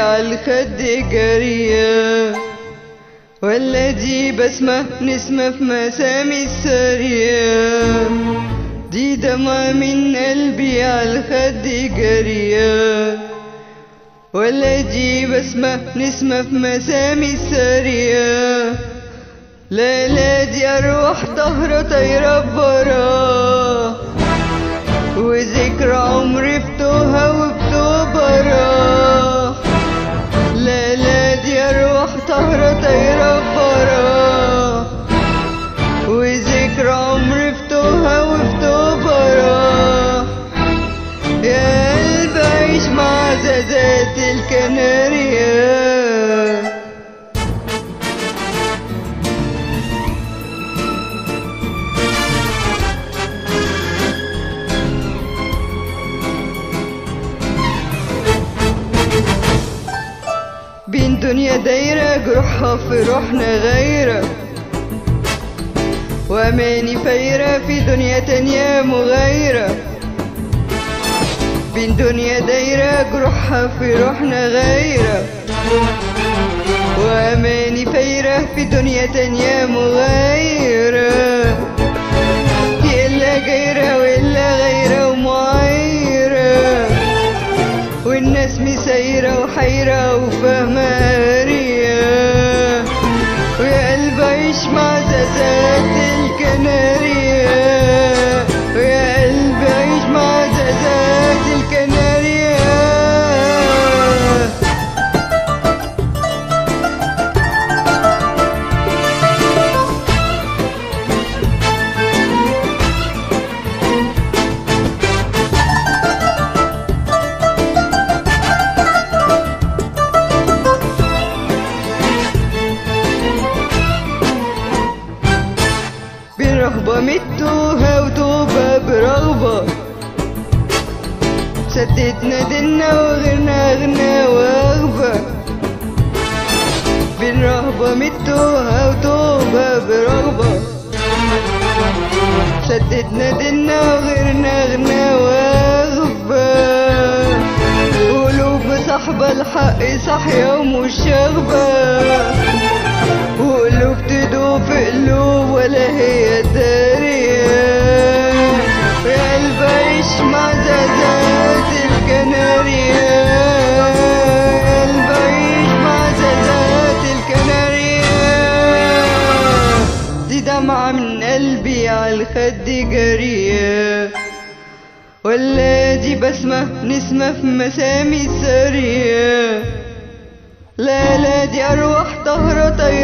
عالخد جارية ولا دي بسمة نسمة في مسامي السرية دي دمعة من قلبي عالخد جارية ولا دي بسمة نسمة في مسامي السرية لا لا دي أروح طهرة طايرة برا وذكرى عمري في توها وبتوبرا لا لا دي أروح طهرة طايرة برا وذكرى عمري في توها وفي توبرا يا قلب عيش مع زازات الكناريا بين دنيا دايرة جروحها في روحنا غايرة وأماني فايرة في دنيا تانية مغايرة بين دنيا دايرة جروحها في روحنا غايرة وأماني فايرة في دنيا تانية مغايرة هي إلا جايرة وإلا غايرة ومعايرة والناس مسيرة وحيرة وفاهمة قارية ويا قلب عيش مع زازات الكنارية ويا قلب عيش مع زازات الكنارية برغبة متوها وتوبة برغبة سددنا دنا وغيرنا غنى واغبة بالرهبة متوها وتوبة برغبة سددنا دنا وغيرنا غنى واغبة قلوب صاحبة الحق صاحية ومش شاغبة وقلوب تدوب في قلوب ولا هي دارية ويا قلب عيش مع زازات الكنارية يا قلب عيش مع زازات الكنارية دي دمعة من قلبي عالخد جارية ولا دي بسمة نسمة في مسامي السرية لا لا دي أرواح طهرة طيبة